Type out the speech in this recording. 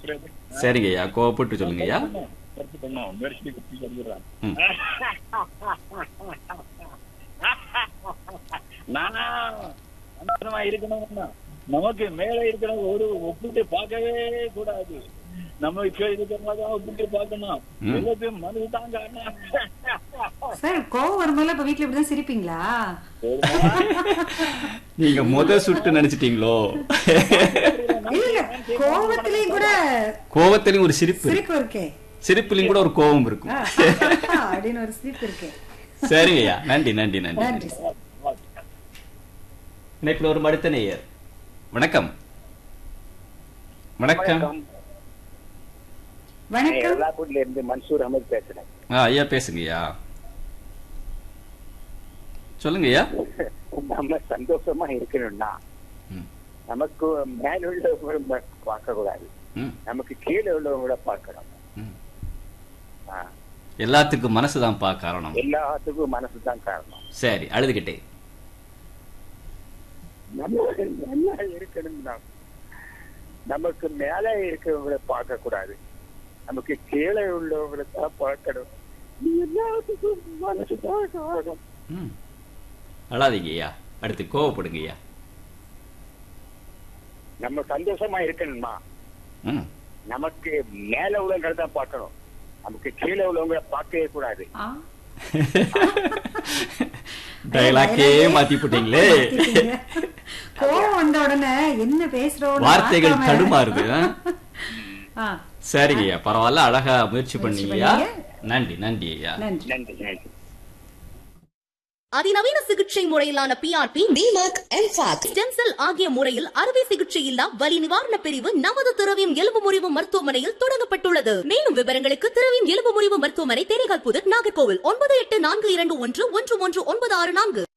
பேசுறது சரிங்க ஐயா கோவப்பட்டு சொல்லுங்க ஐயா கருத்து பண்ணோம் மெரிசி குத்தி சொல்லிடுறான் ம். நானா அந்தமா இருக்கணும்னா நமக்கு மேல இருக்கிறவங்க ஒரு ஒப்பிட்டு பார்க்கவே கூடாது நம்ம கீழே இருக்கிறவங்க தான் ஒப்பிட்டு பார்க்கணும் ம். எல்லாத்தையும் மனசு தான் காரணம் சார் கோவம் வரும்போது இப்ப வீட்ல இப்படிதான் சிரிப்பீங்களா நீங்க முத சுட்டு நினைச்சிட்டீங்களோ இல்ல இல்ல கோவத்திலயும் கூட கோவத்திலையும் ஒரு சிரிப்பு இருக்கு. சிரிப்பு இருக்கே சிரிப்புலையும் கூட ஒரு கோவம் இருக்கும் ஆ, அப்படின்னு ஒரு சிரிப்பு இருக்கே சரிங்க ஐயா நன்றி நன்றி நன்றி நன்றி சார் இணைப்பில் ஒரு மடுத்த நேயர் வணக்கம் வணக்கம் வணக்கம் எல்லாக்கூட்ல இருந்து மன்சூர் அகமது பேசுறேன் ஆ ஐயா பேசுங்க ஐயா சொல்லுங்க ஐயா நம்ம சந்தோஷமா இருக்கணும்னா ம், நமக்கு மேல உள்ளவங்களை பார்க்க கூடாது ம், நமக்கு கீழே உள்ளவங்கள பார்க்கணும் ம். ஆ, எல்லாத்துக்கும் மனசுதான்ப்பா காரணம் எல்லாத்துக்கும் மனசு தான் காரணம் சரி அழுதுகிட்டே நம்ம நல்லா இருக்கணும்னா நமக்கு மேல இருக்கிறவங்கள பார்க்க கூடாது நமக்கு கீழே உள்ளவங்களை தான் பார்க்கணும் எல்லாத்துக்கும் மனசு தான் காரணம் ம். அழாதீங்க ஐயா அடுத்து கோவப்படுங்க ஐயா நம்ம சந்தோஷமா இருக்கணுமா ம். நமக்கு மேல உள்ளவங்களை தான் பார்க்கணும் நமக்கு கீழே உள்ளவங்களை பார்க்கவே கூடாது ஆ, டயலாக்கே மாத்தி போட்டீங்களே மாத்திட்டீங்க. கோவம் வந்த உடனே என்ன பேசுறோம் வார்த்தைகள் தடுமாறுது ஆ? ஆ, சரிங்க ஐயா பரவாயில்ல அழகா முயற்சி பண்ணீங்க ஐயா பண்ணீங்க. நன்றி நன்றி ஐயா நன்றி நன்றி நன்றி அதிநவீன சிகிச்சை முறையிலான PRP DMAC MFAC stem cell ஆகிய முறையில் அறுவை சிகிச்சை இல்லா வலி நிவாரண பிரிவு நமது திரவியம் எலும்பு முறிவு மருத்துவமனையில் தொடங்கப்பட்டுள்ளது மேலும் விவரங்களுக்கு திரவியம் எலும்பு முறிவு மருத்துவமனை தேனிகால் புதர் நாகர்கோவில் ஒன்பது எட்டு நான்கு இரண்டு ஒன்று ஒன்று ஒன்று ஒன்பது ஆறு நான்கு